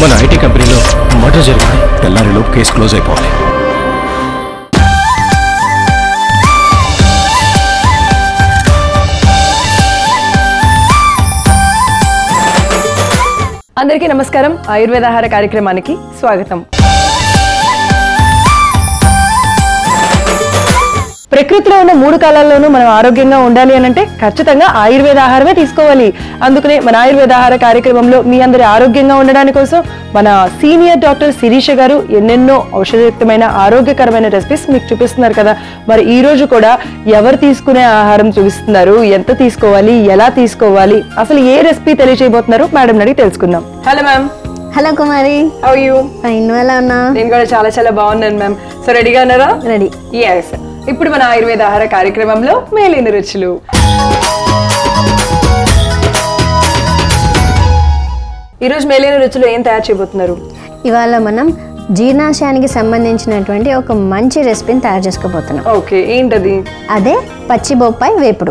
మన ఐటీ కంపెనీలో మర్డర్ జరిగింది తెల్లారిలోపు కేసు క్లోజ్ అయిపోవాలి అందరికీ నమస్కారం ఆయుర్వేదాహార కార్యక్రమానికి స్వాగతం ప్రకృతిలో ఉన్న మూడు కాలాల్లోనూ మనం ఆరోగ్యంగా ఉండాలి అని అంటే ఖచ్చితంగా ఆయుర్వేద ఆహారమే తీసుకోవాలి అందుకనే మన ఆయుర్వేద ఆహార కార్యక్రమంలో మీ అందరి ఆరోగ్యంగా ఉండడానికి కోసం మన సీనియర్ డాక్టర్ శిరీష గారు ఎన్నెన్నో ఔషధయుక్తమైన ఆరోగ్యకరమైన రెసిపీస్ మీకు చూపిస్తున్నారు కదా మరి ఈ రోజు కూడా ఎవరు తీసుకునే ఆహారం చూపిస్తున్నారు ఎంత తీసుకోవాలి ఎలా తీసుకోవాలి అసలు ఏ రెసిపీ తెలియజేయబోతున్నారు మేడం అడిగి తెలుసుకుందాం hello ma'am hello Kumari how you fine ఎలా ఉన్నా నేను కూడా చాలా చాలా బాగున్నాను మ్యామ్ సో రెడీగా ఉన్నారా రెడీ ఎస్ ఇప్పుడు మన ఆయుర్వేద ఆహార కార్యక్రమంలో మేలైన రుచులు ఈరోజు మేలైన రుచులు ఏం తయారు చేయబోతున్నారు ఇవాళ మనం జీర్ణాశయానికి సంబంధించినటువంటి ఒక మంచి రెసిపీని తయారు చేసుకోబోతున్నాం ఓకే ఏంటది అదే పచ్చి బొప్పాయి వేపుడు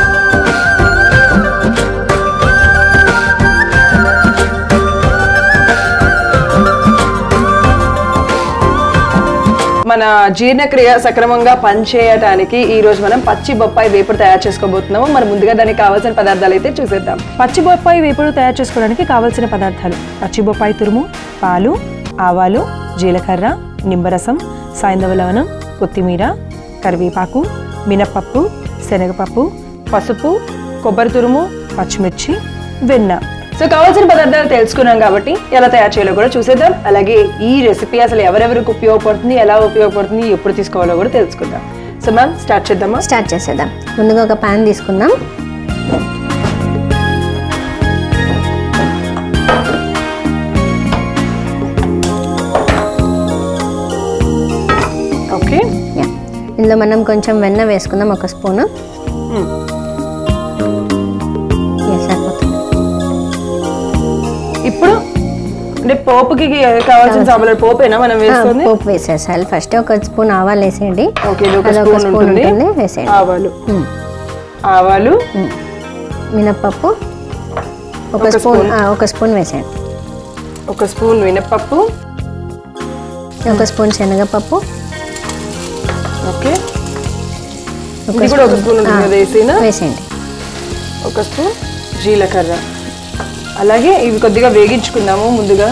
మన జీర్ణక్రియ సక్రమంగా పనిచేయటానికి ఈ రోజు మనం పచ్చి బొప్పాయి వేపుడు తయారు చేసుకోబోతున్నాము మరి ముందుగా దానికి కావాల్సిన పదార్థాలు అయితే చూసేద్దాం పచ్చి బొప్పాయి వేపుడు తయారు చేసుకోవడానికి కావాల్సిన పదార్థాలు పచ్చి బొప్పాయి తురుము పాలు ఆవాలు జీలకర్ర నిమ్మరసం సాయంధవ లవణం కొత్తిమీర కరివేపాకు మినప్పప్పు శనగపప్పు పసుపు కొబ్బరి తురుము పచ్చిమిర్చి వెన్న సో కావాల్సిన పదార్థాలు తెలుసుకున్నాం కాబట్టి ఎలా తయారు చేయాలో కూడా చూసేద్దాం అలాగే ఈ రెసిపీ అసలు ఎవరెవరికి ఉపయోగపడుతుంది ఎలా ఉపయోగపడుతుంది ఎప్పుడు తీసుకోవాలో కూడా తెలుసుకుందాం సో మ్యామ్ స్టార్ట్ చేద్దామా స్టార్ట్ చేసేద్దాం ముందుగా ఒక పాన్ తీసుకుందాం ఓకే యా. ఇందులో మనం కొంచెం వెన్న వేసుకుందాం ఒక స్పూను Yes, సరిపోతుంది ఇప్పుడు అంటే పోపుకి కావాల్సిన సాంబార్ పోపేనా మనం ఆ, వేస్తుంది పోపు వేసేసాలి ఫస్ట్ ఒక స్పూన్ ఆవాలు వేసేయండి ఓకే ఇది ఒక అది ఒక స్పూన్ స్పూన్ ఉంటుంది ఉంటుంది వేసేయండి ఆవాలు మ్మ్. ఆవాలు మ్మ్. మినప్పప్పు ఒక ఒక స్పూన్ స్పూన్. ఆ, ఒక స్పూన్ వేసేయండి ఒక స్పూన్ మినపప్పు ఒక స్పూన్ శనగపప్పు ఓకే ఒక ఇది కూడా ఒక స్పూన్ ఉంటుంది ఆ, కదా వేసినా వేసేయండి ఒక స్పూన్ జీలకర్ర అలాగే ఇవి కొద్దిగా వేగించుకుందాము ముందుగా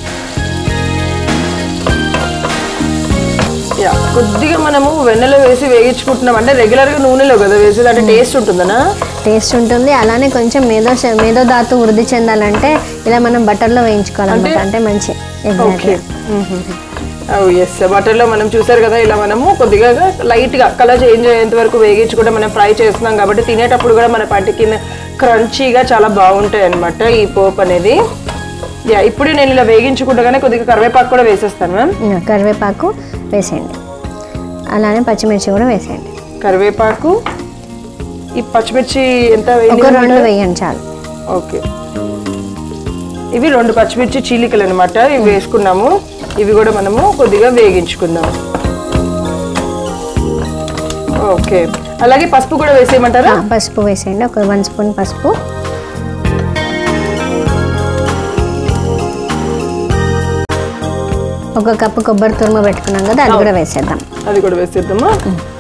యా కొద్దిగా మనము వెన్నెలో వేసి వేగించుకుంటున్నాం అంటే రెగ్యులర్గా నూనెలో కదా వేసేది అంటే టేస్ట్ ఉంటుందనా టేస్ట్ ఉంటుంది అలానే కొంచెం మేధో శ- మేధో ధాతు వృద్ధి చెందాలంటే ఇలా మనం బటర్లో వేయించుకోవాలన్నమాట అంటే- అంటే మంచి ఓకే ఎగ్జాక్ట్లీ ఎస్ బటర్లో మనం చూసారు కదా ఇలా మనము కొద్దిగా లైట్గా కలర్ చేంజ్ అయ్యేంత వరకు వేగించుకుంటే మనం ఫ్రై చేస్తున్నాం కాబట్టి తినేటప్పుడు కూడా మన పంట కింద క్రంచీగా చాలా బాగుంటాయి అనమాట ఈ పోపు అనేది యా ఇప్పుడు నేను ఇలా వేగించుకుంటగానే కొద్దిగా కరివేపాకు కూడా వేసేస్తాను మ్యామ్ కరివేపాకు వేసేయండి అలానే పచ్చిమిర్చి కూడా వేసేయండి కరివేపాకు ఈ పచ్చిమిర్చి ఎంత ఒక వేయండి రెండు వేయండి చాలు ఓకే ఇవి రెండు పచ్చిమిర్చి చీలికలు అనమాట ఇవి వేసుకున్నాము ఇవి కూడా మనము కొద్దిగా వేగించుకుందాం ఓకే అలాగే పసుపు కూడా వేసేయమంటారా ఆ, పసుపు వేసేయండి ఒక వన్ స్పూన్ పసుపు ఒక కప్పు కొబ్బరి తురుము పెట్టుకున్నాం కదా అది కూడా వేసేద్దాం అది కూడా వేసేద్దామా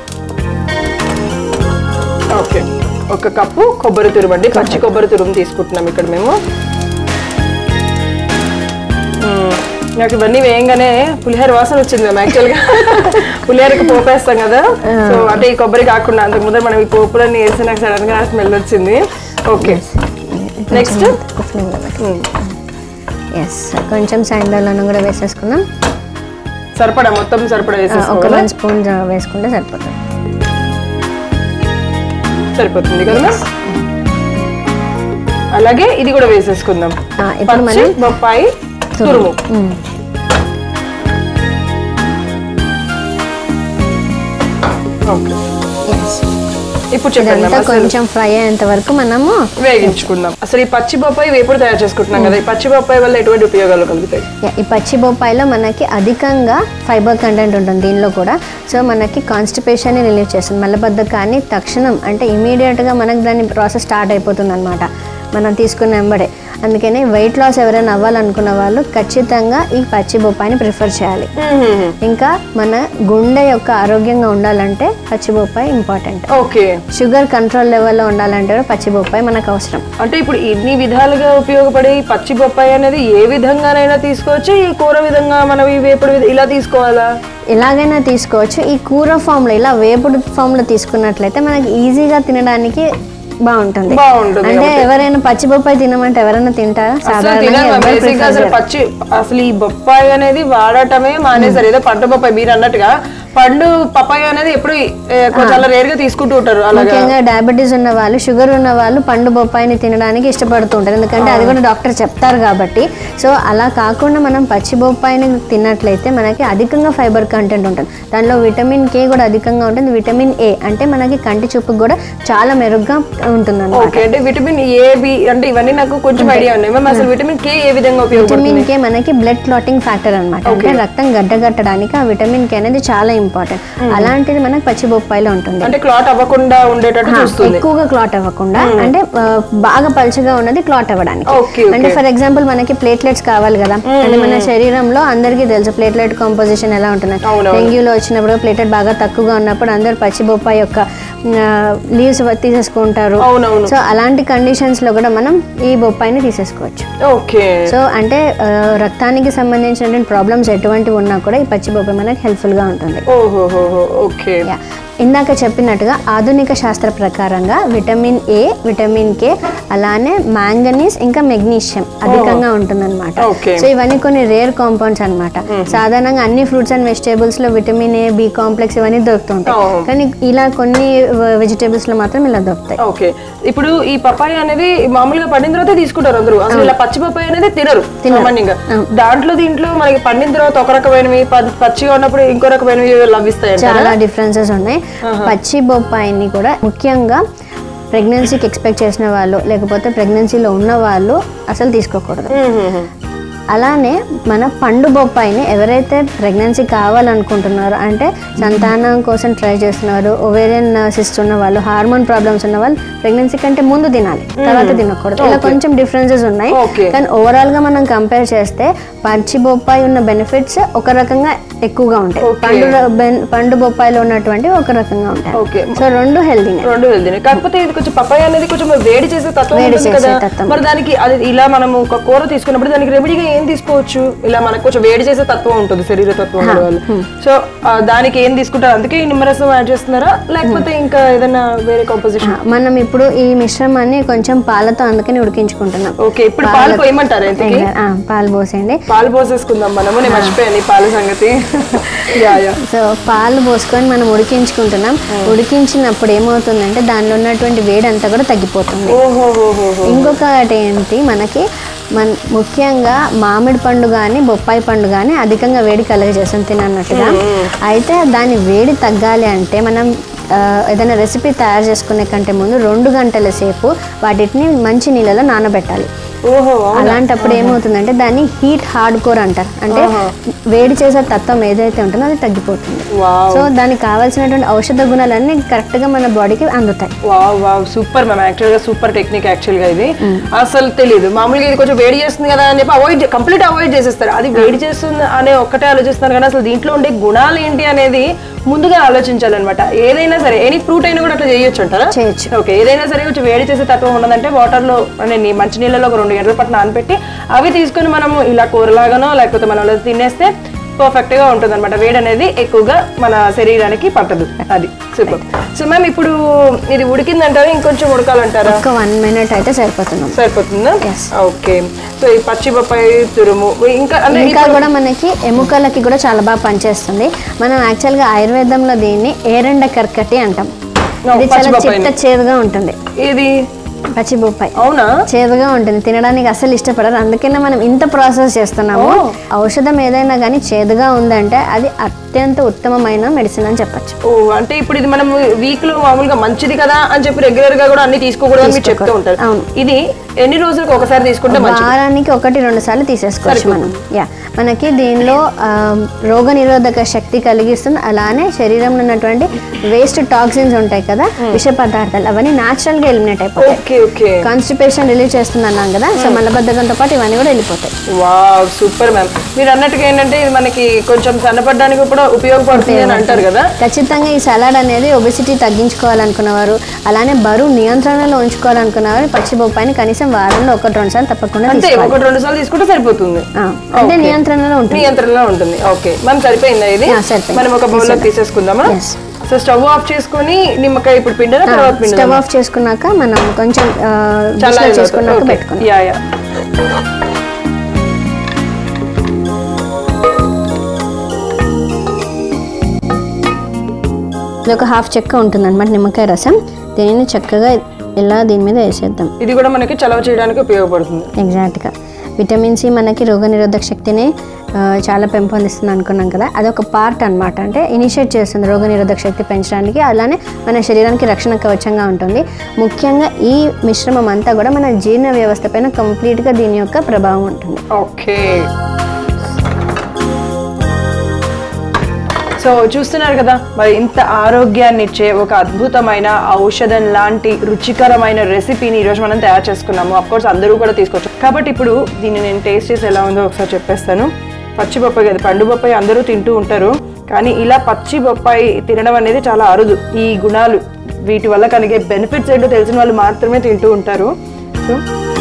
ఓకే ఒక కప్పు కొబ్బరి తురుము అండి పచ్చి కొబ్బరి తురుము తీసుకుంటున్నాం ఇక్కడ మేము మ్మ్. నాకు ఇవన్నీ వేయంగానే పులిహోర వాసన వచ్చింది మేము యాక్చువల్గా పులిహోరకి పోపు వేస్తాం కదా సో అంటే ఈ కొబ్బరి కాకుండా అంతకు ముందర మనం ఈ పోపులన్నీ వేసి నాకు సడన్ గా స్మెల్ వచ్చింది ఓకే నెక్స్ట్ ఎస్ కొంచెం సాయంత్రం కూడా వేసేసుకున్నాం సరిపడా మొత్తం సరిపడా ఆ, ఒక వేసేసుకోవాలా వన్ స్పూన్ వేసుకుంటే సరిపోతుంది సరిపోతుంది కదా మ్యామ్? అలాగే ఇది కూడా వేసేసుకుందాం ఆ, ఇప్పుడు పచ్చి మనం బొప్పాయి తురుము మ్మ్. Okay Yes. ఇప్పుడు చెప్పండి ఇదంతా మ్యామ్, అసలు కొంచెం ఫ్రై అయ్యేంత వరకు మనము వేగించుకుందాం అసలు ఈ పచ్చి బొప్పాయి వేపుడు తయారు చేసుకుంటున్నాం కదా ఈ పచ్చి బొప్పాయి వల్ల ఎటువంటి ఉపయోగాలు కలుగుతాయి యా, ఈ పచ్చి బొప్పాయిలో మనకి అధికంగా ఫైబర్ కంటెంట్ ఉంటుంది దీనిలో కూడా సో మనకి కాన్స్టిపేషన్ని రిలీవ్ చేస్తుంది మలబద్ధకాన్ని తక్షణం అంటే ఇమీడియట్గా మనకి దాని ప్రాసెస్ స్టార్ట్ అయిపోతుంది అనమాట మనం తీసుకున్న వెంబడే అందుకని వెయిట్ లాస్ ఎవరైనా అవ్వాలనుకున్న వాళ్ళు ఖచ్చితంగా ఈ పచ్చి బొప్పాయిని ప్రిఫర్ చేయాలి ఇంకా మన గుండె యొక్క ఆరోగ్యంగా ఉండాలంటే పచ్చి బొప్పాయి ఇంపార్టెంట్ ఓకే షుగర్ కంట్రోల్ లెవెల్లో ఉండాలంటే కూడా పచ్చి బొప్పాయి మనకు అవసరం అంటే ఇప్పుడు ఇన్ని విధాలుగా ఉపయోగపడే ఈ పచ్చి బొప్పాయి అనేది ఏ విధంగానైనా తీసుకోవచ్చు ఈ కూర విధంగా మనం ఈ వేపుడు విధ- ఇలా తీసుకోవాలా ఎలాగైనా తీసుకోవచ్చు ఈ కూర ఫామ్లో ఇలా వేపుడు ఫామ్లో తీసుకున్నట్లయితే మనకి ఈజీగా తినడానికి బాగుంటుంది బాగుంటుంది అంటే ఎవరైనా పచ్చి బొప్పాయి తినమంటే ఎవరైనా తింటారా అసలు సాధారణంగా తినను ఎవరు బేసిక్ prefer అసలు చేయరు. పచ్చి అసలు ఈ బొప్పాయి అనేది వాడటమే మానేసారు ఏదో పండు బొప్పాయి మీరు అన్నట్టుగా పండు పప్పాయి అనేది ఎప్పుడు ఏ, కొంచెం అలా రేర్ గా తీసుకుంటూ ఉంటారు అలాగా ముఖ్యంగా డయాబెటీస్ ఉన్న వాళ్ళు షుగర్ ఉన్న వాళ్ళు పండు బొప్పాయిని తినడానికి ఇష్టపడుతూ ఉంటారు ఎందుకంటే అది కూడా డాక్టర్ చెప్తారు కాబట్టి సో అలా కాకుండా మనం పచ్చి బొప్పాయిని తిన్నట్లయితే మనకి అధికంగా ఫైబర్ కంటెంట్ ఉంటుంది దానిలో విటమిన్ కే కూడా అధికంగా ఉంటుంది విటమిన్ ఏ అంటే మనకి కంటి చూపుకు కూడా చాలా మెరుగ్గా ఉంటుంది ఓకే అంటే విటమిన్ ఏ బి అంటే ఇవన్నీ నాకు కొంచెం ఐడియా ఉన్నాయి మ్యామ్ అసలు విటమిన్ కే ఏ విధంగా ఉపయోగపడుతుంది విటమిన్ కే మనకి బ్లడ్ క్లాటింగ్ ఫ్యాక్టర్ అన్నమాట అంటే రక్తం గడ్డగట్టడానికి ఆ విటమిన్ కే అనేది చాలా ఇంపార్టెంట్ అలాంటిది మనకి పచ్చి బొప్పాయిలో ఉంటుంది అంటే క్లాట్ అవ్వకుండా ఉండేటట్టు చూస్తుంది ఎక్కువగా క్లాట్ అవ్వకుండా అంటే ఆ, బాగా పలుచగా ఉన్నది క్లాట్ అవ్వడానికి ఓకే అంటే ఫర్ ఎగ్జాంపుల్ మనకి ప్లేట్లెట్స్ కావాలి కదా అంటే మన శరీరంలో అందరికీ తెలుసు ప్లేట్లెట్ కాంపోజిషన్ ఎలా ఉంటుంది అవునవును. డెంగ్యూలో వచ్చినప్పుడు ప్లేట్లెట్ బాగా తక్కువగా ఉన్నప్పుడు అందరు పచ్చి బొప్పాయి యొక్క లీవ్స్ తీసేసుకుంటారు అవునవును సో అలాంటి కండిషన్స్ లో కూడా మనం ఈ బొప్పాయిని తీసేసుకోవచ్చు ఓకే సో అంటే ఆ, రక్తానికి సంబంధించినటువంటి ప్రాబ్లమ్స్ ఎటువంటివి ఉన్నా కూడా ఈ పచ్చి బొప్పాయి మనకి హెల్ప్ఫుల్ గా ఉంటుంది ఓహో ఓకే యా. ఇందాక చెప్పినట్టుగా ఆధునిక శాస్త్ర ప్రకారంగా విటమిన్ ఏ విటమిన్ కే అలానే మ్యాంగనీస్ ఇంకా మెగ్నీషియం అధికంగా ఉంటుందన్నమాట Okay. సో ఇవన్నీ కొన్ని రేర్ కాంపౌండ్స్ అన్నమాట సాధారణంగా అన్ని ఫ్రూట్స్ అండ్ వెజిటేబుల్స్ లో విటమిన్ ఏ బి కాంప్లెక్స్ ఇవన్నీ దొరుకుతుంటాయి Oh. కానీ ఇలా కొన్ని వెజిటేబుల్స్ లో మాత్రం ఇలా దొరుకుతాయి ఓకే ఇప్పుడు ఈ పప్పాయి అనేది మామూలుగా పండిన తర్వాత తీసుకుంటారు అందరూ అసలు ఇలా పచ్చి పప్పాయి అనేది తినరు సామాన్యంగా దాంట్లో దీంట్లో మనకి పండిన తర్వాత ఒక రకమైనవి ప- పచ్చిగా ఉన్నప్పుడు ఇంకో రకమైనవి లభిస్తాయి అంటారా? చాలా డిఫరెన్సెస్ ఉన్నాయి పచ్చి బొప్పాయిని కూడా ముఖ్యంగా ప్రెగ్నెన్సీకి ఎక్స్పెక్ట్ చేసిన వాళ్ళు లేకపోతే ప్రెగ్నెన్సీలో ఉన్న వాళ్ళు అసలు తీసుకోకూడదు మ్మ్. అలానే మన పండు బొప్పాయిని ఎవరైతే ప్రెగ్నెన్సీ కావాలనుకుంటున్నారో అంటే సంతానం కోసం ట్రై చేస్తున్నారు ఒవేరియన్ సిస్ట్ ఉన్న వాళ్ళు హార్మోన్ ప్రాబ్లమ్స్ ఉన్న వాళ్ళు ప్రెగ్నెన్సీ కంటే ముందు తినాలి తర్వాత తినకూడదు ఇలా కొంచెం డిఫరెన్సెస్ ఉన్నాయి Okay. కానీ ఓవరాల్ గా మనం కంపేర్ చేస్తే పచ్చి బొప్పాయి ఉన్న బెనిఫిట్స్ ఒక రకంగా ఎక్కువగా ఉంటాయి Okay. పండు ర- బెన్- పండు బొప్పాయిలో ఉన్నటువంటి ఒక రకంగా ఉంటాయి ఓకే సో రెండు హెల్దీనే రెండు వెళ్తున్నాయి కాకపోతే ఇది కొంచెం పప్పాయ అనేది కొంచెం వేడి చేసే తత్వం వేడి ఉంటుంది చేసే కదా తత్వం. మరి దానికి అది ఇలా మనం ఒక కూర తీసుకున్నప్పుడు దానికి రెమెడీగా ఏం తీసుకోవచ్చు ఇలా మనకు కొంచెం వేడి చేసే తత్వం ఉంటుంది శరీర తత్వం ఉన్న వాళ్ళు సో ఆ, దానికి ఏం తీసుకుంటారు అందుకే ఈ నిమ్మరసం యాడ్ చేస్తున్నారా లేకపోతే ఇంకా ఏదైనా వేరే కాంపోజిషన్ మనం ఇప్పుడు ఈ మిశ్రమాన్ని కొంచెం పాలతో అందుకని ఉడికించుకుంటున్నాం ఓకే ఇప్పుడు పాలు పోయమంటారా ఇంతకి ఆ, పాలు పోసేయండి పాలు పోసేసుకుందాం మనము నేను మర్చిపోయాను ఈ పాల సంగతి యా యా సో పాలు పోసుకొని మనం ఉడికించుకుంటున్నాం ఉడికించినప్పుడు ఏమవుతుందంటే దానిలో ఉన్నటువంటి వేడి అంతా కూడా తగ్గిపోతుంది ఓహో ఇంకొకటి ఏంటి మనకి మన ముఖ్యంగా మామిడి పండు కానీ బొప్పాయి పండు కానీ అధికంగా వేడి కలుగజేస్తుంది తినన్నట్టుగా అయితే దాని వేడి తగ్గాలి అంటే మనం ఆ, ఏదైనా రెసిపీ తయారు చేసుకునే కంటే ముందు రెండు గంటల సేపు వాటిని మంచి నీళ్ళలో నానబెట్టాలి ఓహో అలాంటప్పుడు ఏమవుతుందంటే దాన్ని హీట్ హార్డ్ కోర్ అంటారు అంటే వేడి చేసే తత్వం ఏదైతే ఉంటుందో అది తగ్గిపోతుంది వావ్ సో దానికి కావాల్సినటువంటి ఔషధ గుణాలన్నీ కరెక్ట్ గా మన బాడీకి అందుతాయి wow wow super ma'am actual గా సూపర్ టెక్నిక్ యాక్చువల్ గా ఇది అసలు తెలియదు మామూలుగా ఇది కొంచెం వేడి చేస్తుంది కదా అని చెప్పి అవాయిడ్ కంప్లీట్ అవాయిడ్ చేసేస్తారు అది వేడి చేస్తుంది అనే ఒక్కటే ఆలోచిస్తున్నారు కానీ అసలు దీంట్లో ఉండే గుణాలు ఏంటి అనేది ముందుగా ఆలోచించాలన్నమాట ఏదైనా సరే ఎనీ ఫ్రూట్ అయినా కూడా అట్లా చేయొచ్చు అంటారా చేయొచ్చు. ఓకే ఏదైనా సరే కొంచెం వేడి చేసే తత్వం ఉన్నదంటే వాటర్ లో అంటే నీ మంచి నీళ్ళలో ఒక రెండు గంటల పాటు నానబెట్టి అవి తీసుకొని మనము ఇలా కూరలాగానో లేకపోతే మనం అలా తినేస్తే పర్ఫెక్ట్ గా ఉంటుంది అనమాట వేడి అనేది ఎక్కువగా మన శరీరానికి పట్టదు అది సూపర్ సో మ్యామ్ ఇప్పుడు ఇది ఉడికిందంటారా ఇంకొంచెం ఉడకాలంటారా ఒక వన్ మినిట్ అయితే సరిపోతున్నాం సరిపోతుందా Yes. ఓకే సో ఈ పచ్చి బొప్పాయి తురుము ఇంకా అంటే ఇంకా కూడా మనకి ఎముకలకి కూడా చాలా బాగా పనిచేస్తుంది మనం యాక్చువల్గా ఆయుర్వేదంలో దీన్ని ఏరెండ కర్కటి అంటాం ఓ, ఇది పచ్చి చాలా బొప్పాయిని. చిట్ట చేదుగా ఉంటుంది ఇది పచ్చి బొప్పాయి అవునా చేదుగా ఉంటుంది తినడానికి అసలు ఇష్టపడరు అందుకనే మనం ఇంత ప్రాసెస్ చేస్తున్నాము ఔషధం ఏదైనా కానీ చేదుగా ఉందంటే అది అత్యంత ఉత్తమమైన మెడిసిన్ అని చెప్పచ్చు ఓ అంటే ఇప్పుడు ఇది మనం వీక్ లో మామూలుగా మంచిది కదా అని చెప్పి రెగ్యులర్ గా కూడా అన్ని తీసుకోకూడదు అని మీరు చెప్తూ ఉంటారు అవును. ఇది ఎన్ని రోజులకు ఒకసారి తీసుకుంటే మంచిది వారానికి ఒకటి రెండు సార్లు తీసేసుకోవచ్చు మనం యా మనకి దీనిలో రోగ నిరోధక శక్తి కలిగిస్తుంది అలానే శరీరంలో ఉన్నటువంటి వేస్ట్ టాక్సిన్స్ ఉంటాయి కదా విష పదార్థాలు అవన్నీ natural గా ఎలిమినేట్ అయిపోతాయి ఓకే ఓకే కాన్స్టిపేషన్ రిలీవ్ చేస్తుంది అన్నాం కదా సో మలబద్ధకంతో పాటు ఇవన్నీ కూడా వెళ్ళిపోతాయి వావ్ సూపర్ మ్యామ్ మీరు అన్నట్టుగా ఏంటంటే ఇది మనకి కొంచెం సన్నపడడానికి కూడా ఉపయోగపడుతుంది అని అంటారు కదా ఖచ్చితంగా ఈ సలాడ్ అనేది ఒబిసిటీ తగ్గించుకోవాలనుకున్నవారు అలానే బరువు నియంత్రణలో ఉంచుకోవాలనుకున్నవారు పచ్చి బొప్పాయిని కనీసం వారంలో ఒకటి రెండు సార్లు తప్పకుండా అంతే తీసుకోవాలి ఒకటి రెండు సార్లు తీసుకుంటే సరిపోతుంది ఆ, అంటే Okay. నియంత్రణలో ఉంటుంది నియంత్రణలో ఉంటుంది ఓకే మ్యామ్ సరిపోయిందా ఇది Yeah, సరిపోయింది. మనం ఒక బౌల్ లో తీసేసుకుందామా Yes. సో స్టవ్ ఆఫ్ చేసుకొని నిమ్మకాయ ఇప్పుడు పిండిన తర్వాత స్టవ్ పిండి ఆఫ్ చేసుకున్నాక మనం కొంచెం ఆ, చాలా dish లో చేసుకున్నాక పెట్టుకున్నాం యా యా ఇది ఒక హాఫ్ చెక్క ఉంటుంది అనమాట నిమ్మకాయ రసం దీనిని చక్కగా ఇలా దీని మీద వేసేద్దాం ఇది కూడా మనకి చలవ చేయడానికి ఉపయోగపడుతుంది ఎగ్జాక్ట్గా విటమిన్ సి మనకి రోగనిరోధక శక్తిని ఆ, చాలా పెంపొందిస్తుంది అనుకున్నాం కదా అదొక పార్ట్ అన్నమాట అంటే ఇనిషియేట్ చేస్తుంది రోగనిరోధక శక్తి పెంచడానికి అలానే మన శరీరానికి రక్షణ కవచంగా ఉంటుంది ముఖ్యంగా ఈ మిశ్రమం అంతా కూడా మన జీర్ణ వ్యవస్థ పైన కంప్లీట్గా దీని యొక్క ప్రభావం ఉంటుంది ఓకే సో చూస్తున్నారు కదా మరి ఇంత ఆరోగ్యాన్ని ఇచ్చే ఒక అద్భుతమైన ఔషధం లాంటి రుచికరమైన రెసిపీని ఈరోజు మనం తయారు చేసుకున్నాము అఫ్ కోర్స్ అందరూ కూడా తీసుకోవచ్చు కాబట్టి ఇప్పుడు దీన్ని నేను టేస్ట్ చేసి ఎలా ఉందో ఒకసారి చెప్పేస్తాను పచ్చి బొప్పాయి కదా పండు బొప్పాయి అందరూ తింటూ ఉంటారు కానీ ఇలా పచ్చి బొప్పాయి తినడం అనేది చాలా అరుదు ఈ గుణాలు వీటి వల్ల కలిగే బెనిఫిట్స్ ఏంటో తెలిసిన వాళ్ళు మాత్రమే తింటూ ఉంటారు సో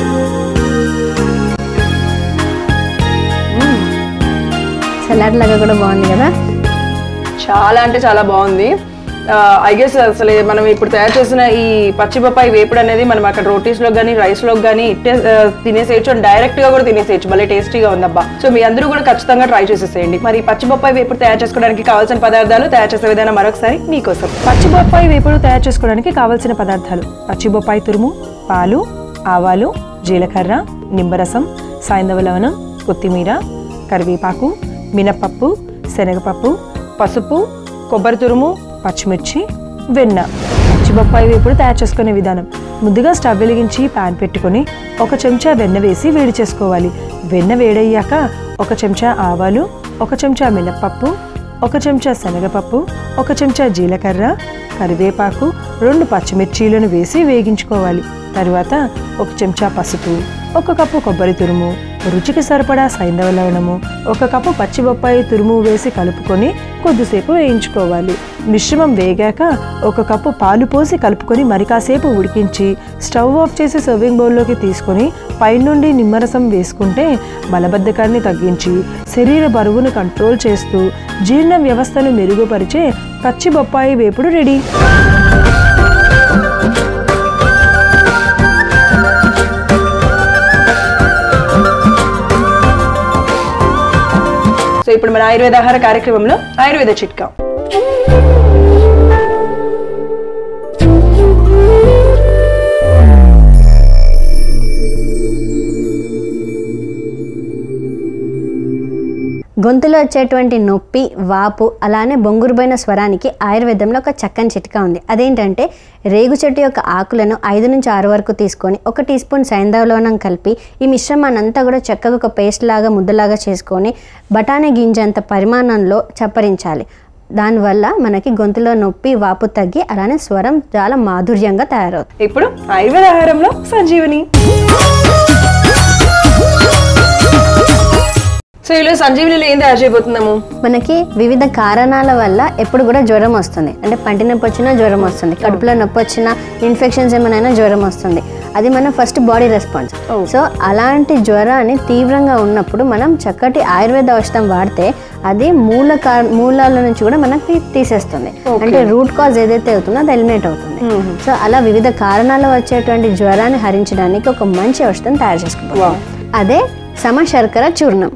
సలాడ్ లాగా కూడా బాగుంది కదా చాలా అంటే చాలా బాగుంది ఐ గెస్ అసలు మనం ఇప్పుడు తయారు చేసిన ఈ పచ్చి బొప్పాయి వేపుడు అనేది మనం అక్కడ రోటీస్లో కానీ రైస్లో కానీ ఇట్టే ఆ, తినేసేయచ్చు అండ్ డైరెక్ట్ గా కూడా తినేసేయచ్చు భలే టేస్టీగా ఉందబ్బా సో మీ అందరూ కూడా ఖచ్చితంగా ట్రై చేసేసేయండి మరి ఈ పచ్చి బొప్పాయి వేపుడు తయారు చేసుకోవడానికి కావాల్సిన పదార్థాలు తయారు చేసే విధానం మరొకసారి మీకోసం పచ్చి బొప్పాయి వేపుడు తయారు చేసుకోవడానికి కావాల్సిన పదార్థాలు పచ్చి బొప్పాయి తురుము పాలు ఆవాలు జీలకర్ర నిమ్మరసం సాయంధవ లవణం కొత్తిమీర కరివేపాకు మినపప్పు శనగపప్పు పసుపు కొబ్బరి తురుము పచ్చిమిర్చి వెన్న పచ్చిబొప్పాయి వేపుడు తయారు చేసుకునే విధానం ముందుగా స్టవ్ వెలిగించి పాన్ పెట్టుకొని ఒక చెంచా వెన్న వేసి వేడి చేసుకోవాలి వెన్న వేడయ్యాక ఒక చెంచా ఆవాలు ఒక చెంచా మినప్పప్పు ఒక చెంచా శనగపప్పు ఒక చెంచా జీలకర్ర కరివేపాకు రెండు పచ్చిమిర్చీలను వేసి వేగించుకోవాలి తరువాత ఒక చెంచా పసుపు ఒక కప్పు కొబ్బరి తురుము రుచికి సరిపడా సైంధవ లవణము ఒక కప్పు పచ్చి బొప్పాయి తురుము వేసి కలుపుకొని కొద్దిసేపు వేయించుకోవాలి మిశ్రమం వేగాక ఒక కప్పు పాలు పోసి కలుపుకొని మరి కాసేపు ఉడికించి స్టవ్ ఆఫ్ చేసి సర్వింగ్ బౌల్లోకి తీసుకొని పైనుండి నిమ్మరసం వేసుకుంటే మలబద్ధకాన్ని తగ్గించి శరీర బరువును కంట్రోల్ చేస్తూ జీర్ణ వ్యవస్థను మెరుగుపరిచే పచ్చి బొప్పాయి వేపుడు రెడీ సో ఇప్పుడు మన ఆయుర్వేద ఆహార కార్యక్రమంలో ఆయుర్వేద చిట్కా గొంతులో వచ్చేటువంటి నొప్పి వాపు అలానే బొంగురుబోయిన స్వరానికి ఆయుర్వేదంలో ఒక చక్కని చిట్కా ఉంది అదేంటంటే రేగు చెట్టు యొక్క ఆకులను ఐదు నుంచి ఆరు వరకు తీసుకొని ఒక టీ స్పూన్ సైంధవలోనం కలిపి ఈ మిశ్రమాన్ని అంతా కూడా చక్కగా ఒక పేస్ట్ లాగా ముద్దలాగా చేసుకొని బఠానీ గింజంత పరిమాణంలో చప్పరించాలి దానివల్ల మనకి గొంతులో నొప్పి వాపు తగ్గి అలానే స్వరం చాలా మాధుర్యంగా తయారవుతుంది ఇప్పుడు ఆయుర్వేద ఆహారంలో సంజీవని సో ఇలా సంజీవనిలో ఏం తయారు చేయబోతున్నాము మనకి వివిధ కారణాల వల్ల ఎప్పుడు కూడా జ్వరం వస్తుంది అంటే పంటి నొప్పి వచ్చినా జ్వరం వస్తుంది కడుపులో నొప్పి వచ్చినా ఇన్ఫెక్షన్స్ ఏమైనా జ్వరం వస్తుంది అది మన first body response Oh. So అలాంటి జ్వరాన్ని తీవ్రంగా ఉన్నప్పుడు మనం చక్కటి ఆయుర్వేద ఔషధం వాడితే అది మూల కా మూలాల నుంచి కూడా మనకి తీసేస్తుంది Okay. అంటే రూట్ కాజ్ ఏదైతే అవుతుందో అది ఎలిమినేట్ అవుతుంది సో అలా వివిధ కారణాల వచ్చేటువంటి జ్వరాన్ని హరించడానికి ఒక మంచి ఔషధం తయారు చేసుకుంటాం Wow. అదే సమ శర్కర చూర్ణం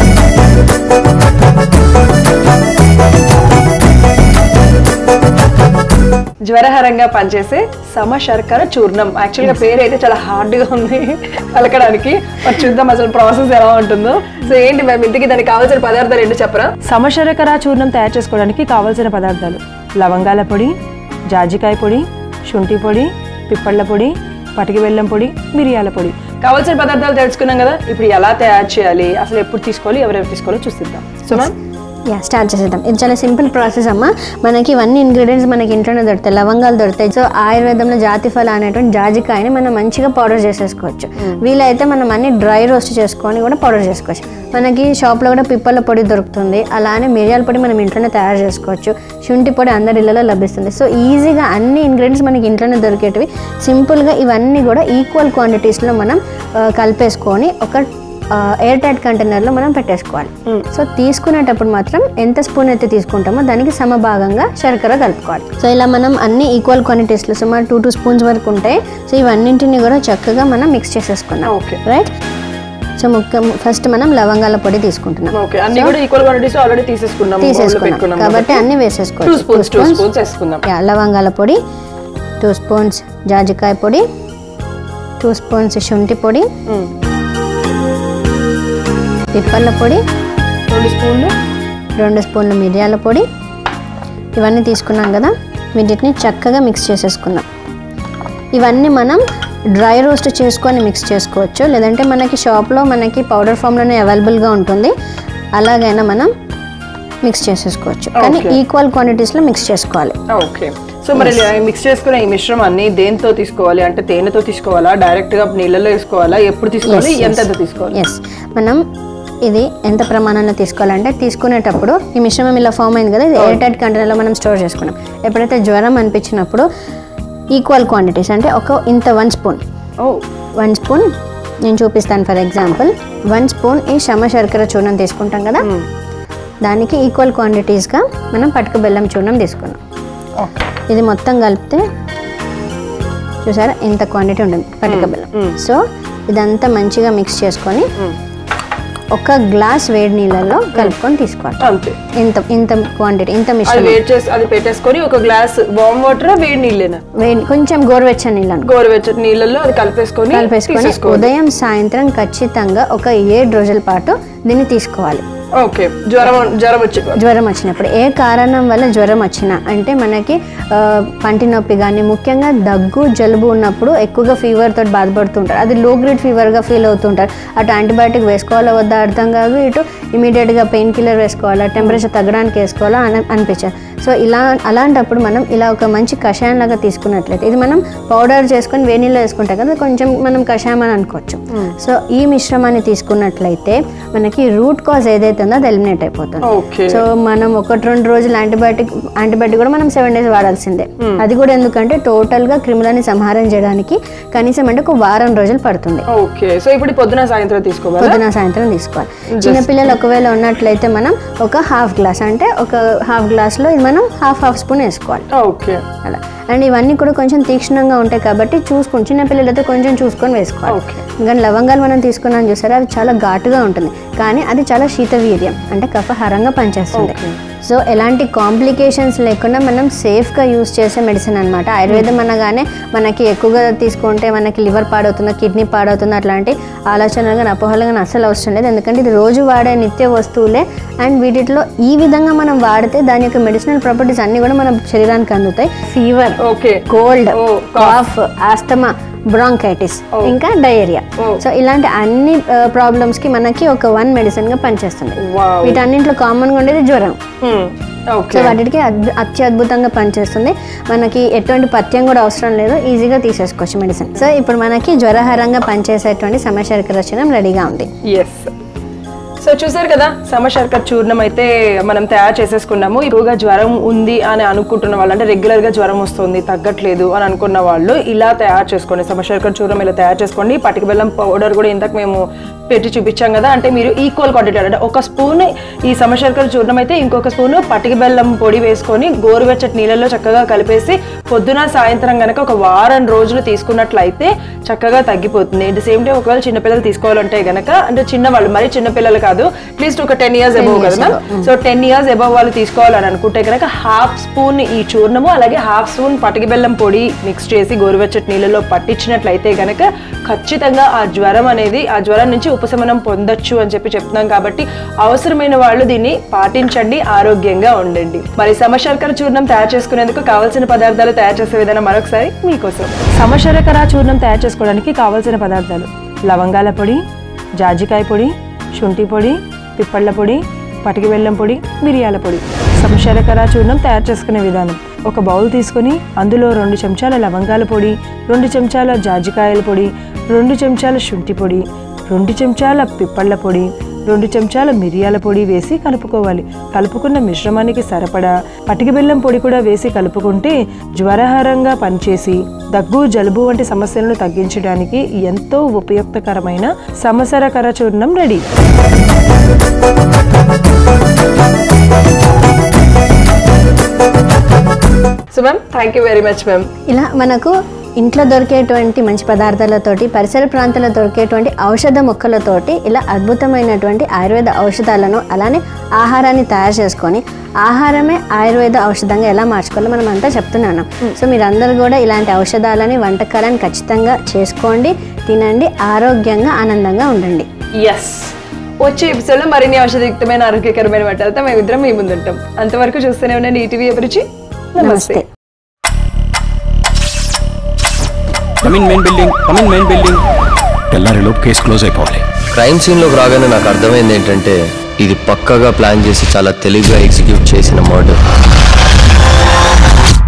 జ్వరహరంగా పనిచేసే సమ శర్కర చూర్ణం యాక్చువల్ గా పేరు అయితే చాలా హార్డ్ గా ఉంది పలకడానికి మరి చూద్దాం అసలు ప్రాసెస్ ఎలా ఉంటుందో సో ఏంటి మేము ఇంటికి దానికి కావాల్సిన పదార్థాలు ఏంటి చెప్పరా సమశరకర చూర్ణం తయారు చేసుకోవడానికి కావాల్సిన పదార్థాలు లవంగాల పొడి జాజికాయ పొడి శుంఠి పొడి పిప్పళ్ళ పొడి పటికి బెల్లం పొడి మిరియాల పొడి కావాల్సిన పదార్థాలు తెలుసుకున్నాం కదా ఇప్పుడు ఎలా తయారు చేయాలి అసలు ఎప్పుడు తీసుకోవాలి ఎవరెవరు తీసుకోవాలో చూసిద్దాం సో మ్యామ్ యా స్టార్ట్ చేసేద్దాం ఇది చాలా సింపుల్ ప్రాసెస్ అమ్మ మనకి ఇవన్నీ ఇంగ్రీడియంట్స్ మనకి ఇంట్లోనే దొరుకుతాయి లవంగాలు దొరుకుతాయి సో ఆయుర్వేదంలో జాతిఫల అనేటువంటి జాజికాయని మనం మంచిగా పౌడర్ చేసేసుకోవచ్చు వీలైతే మనం అన్ని డ్రై రోస్ట్ చేసుకొని కూడా పౌడర్ చేసుకోవచ్చు మనకి షాప్లో కూడా పిప్పల పొడి దొరుకుతుంది అలానే మిరియాల పొడి మనం ఇంట్లోనే తయారు చేసుకోవచ్చు శుంఠి పొడి అందరి ఇళ్ళలో లభిస్తుంది సో ఈజీగా అన్ని ఇంగ్రీడియంట్స్ మనకి ఇంట్లోనే దొరికేటివి సింపుల్గా ఇవన్నీ కూడా ఈక్వల్ క్వాంటిటీస్లో మనం ఆ, కలిపేసుకొని ఒక ఎయిర్ టైట్ కంటైనర్లో మనం పెట్టేసుకోవాలి సో తీసుకునేటప్పుడు మాత్రం ఎంత స్పూన్ అయితే తీసుకుంటామో దానికి సమభాగంగా శర్కర కలుపుకోవాలి సో ఇలా మనం అన్ని ఈక్వల్ క్వాంటిటీస్లో సుమారు టూ టూ స్పూన్స్ వరకు ఉంటాయి సో ఇవన్నింటిని కూడా చక్కగా మనం మిక్స్ చేసేసుకున్నాం ఓకే రైట్ సో ముఖ్యం ఫస్ట్ మనం లవంగాల పొడి తీసుకుంటున్నాం ఓకే అన్ని కూడా ఈక్వల్ క్వాంటిటీస్ ఆల్రెడీ తీసేసుకున్నాం బౌల్లో తీసేసుకున్నాం పెట్టుకున్నాం కాబట్టి అన్ని టూ వేసేసుకోవచ్చు స్పూన్స్ టూ స్పూన్స్ వేసుకుందాం యా, లవంగాల పొడి టూ స్పూన్స్ జాజికాయ పొడి టూ స్పూన్స్ శుంఠి పొడి మ్మ్. పిప్పళ్ళ పొడి రెండు స్పూన్లు రెండు స్పూన్లు మిరియాల పొడి ఇవన్నీ తీసుకున్నాం కదా వీటిని చక్కగా మిక్స్ చేసేసుకుందాం ఇవన్నీ మనం డ్రై రోస్ట్ చేసుకొని మిక్స్ చేసుకోవచ్చు లేదంటే మనకి షాప్లో మనకి పౌడర్ ఫామ్లోనే అవైలబుల్గా ఉంటుంది అలాగైనా మనం మిక్స్ చేసేసుకోవచ్చు కానీ Okay. ఈక్వల్ క్వాంటిటీస్లో మిక్స్ చేసుకోవాలి ఓకే సో మరి మిక్స్ చేసుకున్న ఈ మిశ్రమాన్ని దేంతో తీసుకోవాలి అంటే తేనెతో తీసుకోవాలా డైరెక్ట్ గా నీళ్ళలో వేసుకోవాలా ఎప్పుడు తీసుకోవాలి ఎంత ఎంత తీసుకోవాలి ఎస్ మనం ఇది ఎంత ప్రమాణంలో తీసుకోవాలంటే తీసుకునేటప్పుడు ఈ మిశ్రమం ఇలా ఫామ్ అయింది కదా ఇది ఎయిర్ టైట్ కంటైనర్లో మనం స్టోర్ చేసుకున్నాం ఎప్పుడైతే జ్వరం అనిపించినప్పుడు ఈక్వల్ క్వాంటిటీస్ అంటే ఒక ఇంత వన్ స్పూన్ ఓ వన్ స్పూన్ నేను చూపిస్తాను ఫర్ ఎగ్జాంపుల్ వన్ స్పూన్ ఈ శమ శర్కర చూర్ణం తీసుకుంటాం కదా దానికి ఈక్వల్ క్వాంటిటీస్గా మనం పట్టుకు బెల్లం చూర్ణం తీసుకున్నాం ఓకే ఇది మొత్తం కలిపితే చూసారా ఇంత క్వాంటిటీ ఉంటుంది పట్టుక బెల్లం సో ఇదంతా మంచిగా మిక్స్ చేసుకొని ఒక గ్లాస్ వేడి నీళ్ళల్లో కలుపుకొని తీసుకోవాలి అంతే ఇంత ఇంత క్వాంటిటీ ఇంత అది మిశ్రమం వేడి చేసి అది పెట్టేసుకొని ఒక గ్లాస్ వామ్ వాటర్ వేడి నీళ్ళేనా వేడి కొంచెం గోరువెచ్చని నీళ్ళు అనుకో గోరువెచ్చటి నీళ్ళల్లో అది కలిపేసుకొని కలిపేసుకొని తీసేసుకోవాలి ఉదయం సాయంత్రం ఖచ్చితంగా ఒక ఏడు రోజుల పాటు దీన్ని తీసుకోవాలి ఓకే జ్వరం జ్వరం వచ్చి జ్వరం వచ్చినప్పుడు ఏ కారణం వల్ల జ్వరం వచ్చినా అంటే మనకి ఆ, పంటి నొప్పి కానీ ముఖ్యంగా దగ్గు జలుబు ఉన్నప్పుడు ఎక్కువగా ఫీవర్ తోటి బాధపడుతుంటారు అది లో గ్రేడ్ ఫీవర్గా ఫీల్ అవుతుంటారు అటు యాంటీబయాటిక్ వేసుకోవాలో వద్దా అర్థం కాదు ఇటు ఇమీడియట్గా పెయిన్ కిల్లర్ వేసుకోవాలా టెంపరేచర్ తగ్గడానికి వేసుకోవాలా అని అనిపించారు సో ఇలా అలాంటప్పుడు మనం ఇలా ఒక మంచి కషాయం లాగా తీసుకున్నట్లయితే ఇది మనం పౌడర్ చేసుకొని వేణిలో వేసుకుంటాం కదా కొంచెం మనం కషాయం అని అనుకోవచ్చు సో ఈ మిశ్రమాన్ని తీసుకున్నట్లయితే మనకి రూట్ కాజ్ ఏదైతే ఉందో అది ఎలిమినేట్ అయిపోతుంది ఓకే సో మనం ఒకటి రెండు రోజులు యాంటీబయాటిక్ యాంటీబయాటిక్ కూడా మనం సెవెన్ డేస్ వాడాల్సిందే అది కూడా ఎందుకంటే టోటల్ గా క్రిములని సంహారం చేయడానికి కనీసం అంటే ఒక వారం రోజులు పడుతుంది ఓకే సో ఇప్పుడు పొద్దున సాయంత్రం తీసుకోవాలా పొద్దున సాయంత్రం తీసుకోవాలి చిన్నపిల్లలు ఒకవేళ ఉన్నట్లయితే మనం ఒక హాఫ్ గ్లాస్ అంటే ఒక హాఫ్ గ్లాస్లో ఇది మనం హాఫ్ హాఫ్ స్పూన్ వేసుకోవాలి ఓకే అలా అండ్ ఇవన్నీ కూడా కొంచెం తీక్షణంగా ఉంటాయి కాబట్టి చూసుకొని చిన్నపిల్లలైతే కొంచెం చూసుకొని వేసుకోవాలి ఓకే ఇంకా లవంగాలు మనం తీసుకున్నాం చూసారా అవి చాలా ఘాటుగా ఉంటుంది కానీ అది చాలా శీతవీర్యం అంటే కఫహారంగా పనిచేస్తుంది సో ఎలాంటి కాంప్లికేషన్స్ లేకుండా మనం సేఫ్గా యూస్ చేసే మెడిసిన్ అనమాట ఆయుర్వేదం అనగానే మనకి ఎక్కువగా తీసుకుంటే మనకి లివర్ పాడవుతుందా కిడ్నీ పాడవుతుందా అట్లాంటి ఆలోచనలు కానీ అపోహలు కానీ అస్సలు అవసరం లేదు ఎందుకంటే ఇది రోజు వాడే నిత్య వస్తువులే అండ్ వీటిలో ఈ విధంగా మనం వాడితే దాని యొక్క మెడిసినల్ ప్రాపర్టీస్ అన్ని కూడా మన శరీరానికి అందుతాయి ఫీవర్ ఓకే కోల్డ్ ఓ, కాఫ్ ఆస్తమా బ్రాంకైటిస్ ఇంకా డయేరియా ఓ. సో ఇలాంటి అన్ని ప్రాబ్లమ్స్ కి మనకి ఒక వన్ మెడిసిన్ గా పనిచేస్తుంది వావ్ వీటన్నింటిలో కామన్ గా ఉండేది జ్వరం ఓకే సో వాటికి అద్భు- అత్యద్భుతంగా పనిచేస్తుంది మనకి ఎటువంటి పథ్యం కూడా అవసరం లేదు ఈజీగా తీసేసుకోవచ్చు మెడిసిన్ సో ఇప్పుడు మనకి జ్వరహరంగా పనిచేసేటువంటి సమశర్క రచనం రెడీగా ఉంది ఎస్ సో చూసారు కదా సమశర్కర చూర్ణం అయితే మనం తయారు చేసేసుకున్నాము ఎక్కువగా జ్వరం ఉంది అని అనుకుంటున్న వాళ్ళు అంటే రెగ్యులర్ గా జ్వరం వస్తుంది తగ్గట్లేదు అని అనుకున్న వాళ్ళు ఇలా తయారు చేసుకోండి సమశర్కర చూర్ణం ఇలా తయారు చేసుకోండి పటిక బెల్లం పౌడర్ కూడా ఇంతకు మేము పెట్టి చూపించాం కదా అంటే మీరు ఈక్వల్ క్వాంటిటీ అంటే ఒక స్పూన్ ఈ సమశర్కర చూర్ణం అయితే ఇంకొక స్పూన్ పటిక బెల్లం పొడి వేసుకొని గోరువెచ్చటి నీళ్ళల్లో చక్కగా కలిపేసి పొద్దున సాయంత్రం గనక ఒక వారం రోజులు తీసుకున్నట్లయితే చక్కగా తగ్గిపోతుంది అట్ ద సేమ్ టైం ఒకవేళ చిన్నపిల్లలు తీసుకోవాలంటే గనక అంటే చిన్నవాళ్ళు మరి చిన్నపిల్లలు కాదు అట్లీస్ట్ ఒక టెన్ ఇయర్స్ ఎబోవ్ కదా ma'am so ten years above వాళ్ళు తీసుకోవాలని అనుకుంటే కనుక హాఫ్ స్పూన్ ఈ చూర్ణము అలాగే హాఫ్ స్పూన్ పటిక బెల్లం పొడి మిక్స్ చేసి గోరువెచ్చటి నీళ్ళలో పట్టించినట్లయితే గనక ఖచ్చితంగా ఆ జ్వరం అనేది ఆ జ్వరం నుంచి ఉపశమనం పొందొచ్చు అని చెప్పి చెప్తున్నాం కాబట్టి అవసరమైన వాళ్ళు దీన్ని పాటించండి ఆరోగ్యంగా ఉండండి మరి సమశర్కర చూర్ణం తయారు చేసుకునేందుకు కావాల్సిన పదార్థాలు తయారు చేసే విధానం మరొకసారి మీకోసం సమశర్కర చూర్ణం తయారు చేసుకోవడానికి కావాల్సిన పదార్థాలు లవంగాల పొడి జాజికాయ పొడి శుంఠి పొడి పిప్పళ్ళ పొడి పటికి బెల్లం పొడి మిరియాల పొడి సంశరకర చూర్ణం తయారు చేసుకునే విధానం ఒక బౌల్ తీసుకొని అందులో రెండు చెంచాల లవంగాల పొడి రెండు చెంచాల జాజికాయల పొడి రెండు చెంచాల శుంఠి పొడి రెండు చెంచాల పిప్పళ్ళ పొడి రెండు చెంచాల మిరియాల పొడి వేసి కలుపుకోవాలి కలుపుకున్న మిశ్రమానికి సరిపడా పటికి బెల్లం పొడి కూడా వేసి కలుపుకుంటే జ్వరహరంగా పనిచేసి దగ్గు జలుబు వంటి సమస్యలను తగ్గించడానికి ఎంతో ఉపయుక్తకరమైన సమసరకర చూర్ణం ready so ma'am thank you very much ma'am ఇలా మనకు ఇంట్లో దొరికేటువంటి మంచి పదార్థాలతోటి పరిసర ప్రాంతాల్లో దొరికేటువంటి ఔషధ మొక్కలతోటి ఇలా అద్భుతమైనటువంటి ఆయుర్వేద ఔషధాలను అలానే ఆహారాన్ని తయారు చేసుకొని ఆహారమే ఆయుర్వేద ఔషధంగా ఎలా మార్చుకోవాలో మనం అంతా చెప్తున్నాను సో మీరందరూ కూడా ఇలాంటి ఔషధాలని వంటకాలని ఖచ్చితంగా చేసుకోండి తినండి ఆరోగ్యంగా ఆనందంగా ఉండండి ఎస్ వచ్చే ఎపిసోడ్లో మరిన్ని ఔషధయుక్తమైన ఆరోగ్యకరమైన వంటలతో మేము ఇద్దరం మీ ముందుంటాం అంతవరకు చూస్తూనే ఉండండి ఈటీవీ అభిరుచి నమస్తే నమస్తే come in main building come in main building తెల్లారిలోపు కేసు క్లోజ్ అయిపోవాలి క్రైమ్ సీన్లోకి రాగానే నాకు అర్థమైంది ఏంటంటే ఇది పక్కగా ప్లాన్ చేసి చాలా తెలివిగా ఎగ్జిక్యూట్ చేసిన మర్డర్